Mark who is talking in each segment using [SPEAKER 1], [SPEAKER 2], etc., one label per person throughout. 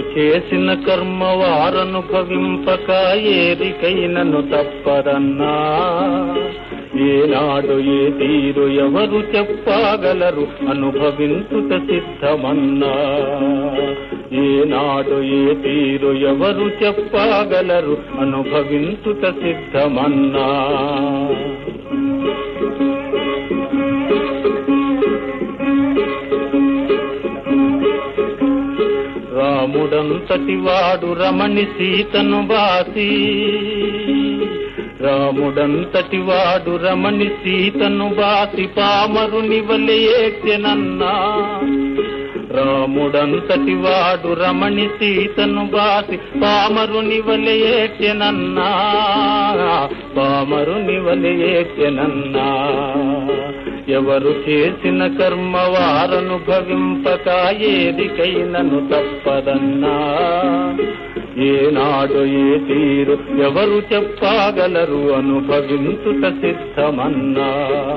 [SPEAKER 1] చేసిన కర్మ వారనుభవింపక ఏరికైనను తప్పదన్నా ఏనాడు ఏ తీరు ఎవరు చెప్పగలరు అనుభవించుట సిద్ధమన్నా ఏనాడు ఏ తీరు ఎవరు చెప్పగలరు అనుభవించుట సిద్ధమన్నా రాముడంతటి వాడు రమణి సీతను బాసి రాముడంతటి వాడు రమణి సీతను బాసి పామరుని వలయేనన్నా రాముడంతటి వాడు రమణి సీతను బాసి పామరుని వలయేనన్నా పామరుని వలయేనన్నా ఎవరు చేసిన కర్మ వారనుభవింపక ఏదికైనను తప్పదన్నా ఏనాడు ఏ తీరు ఎవరు చెప్పగలరు అనుభవించుట సిద్ధమన్నా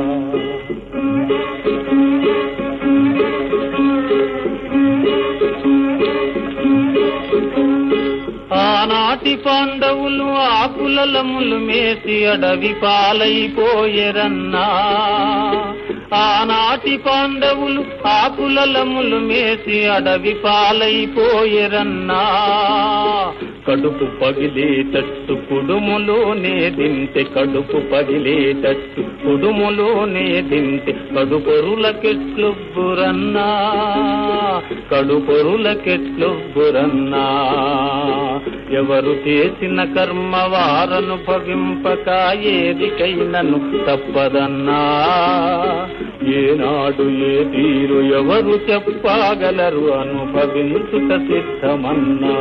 [SPEAKER 1] ఆనాటి పాండవులు ఆకులలములు మేసి అడవి పాలైపోయరన్నా ఆనాటి పాండవులు ఆకులలములు మేసి అడవి పాలైపోయరన్నా కడుపు పగిలేటట్టు కుడుములోనే దింటే కడుపు పగిలేటట్టు కుడుములోనే దింటే కడుపొరులకెట్లొబ్బురన్నా కడుపొరులకెట్లొబ్బురన్నా ఎవరు చేసిన కర్మ వారనుభవింపక ఏదికైనను తప్పదన్నా ఏనాడు ఏ తీరు ఎవరు చెప్పగలరు అనుభవించుట సిద్ధమన్నా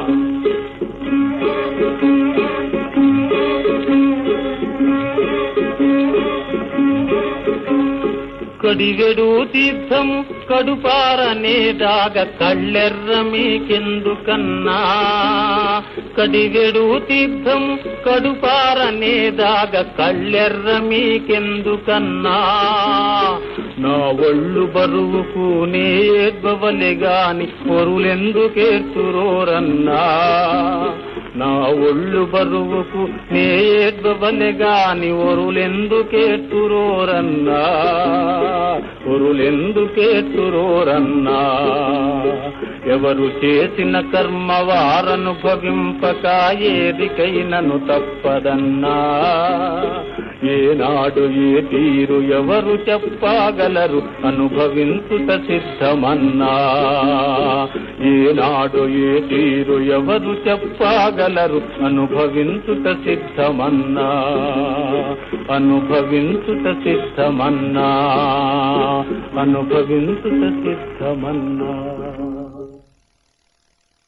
[SPEAKER 1] కడిగడు తీర్థము కడుపారనే దాగ కళ్ళెర్ర మీకెందుకన్నా కడిగడు తీర్థము కడుపారనే దాగ కళ్ళెర్ర మీకెందుకన్నా నా ఒళ్ళు బరువుకు నేర్వవలె గాని పొరులెందుకేర్చురోరన్నా నా ఒళ్ళు బరువుకు నేర్వవలె గాని ఒరులెందుకేర్చురోరన్నా ఒరులెందుకేర్చురోరన్నా ఎవరు చేసిన కర్మ వారనుభవింపక ఏదికైనను తప్పదన్నా ఏనాడు ఏ తీరు ఎవరు చెప్పగలరు అనుభవించుట సిద్ధమన్నా ఏనాడు ఏ తీరు ఎవరు చెప్పగలరు అనుభవించుట సిద్ధమన్నా అనుభవించుట సిద్ధమన్నా అనుభవించుట సిద్ధమన్నా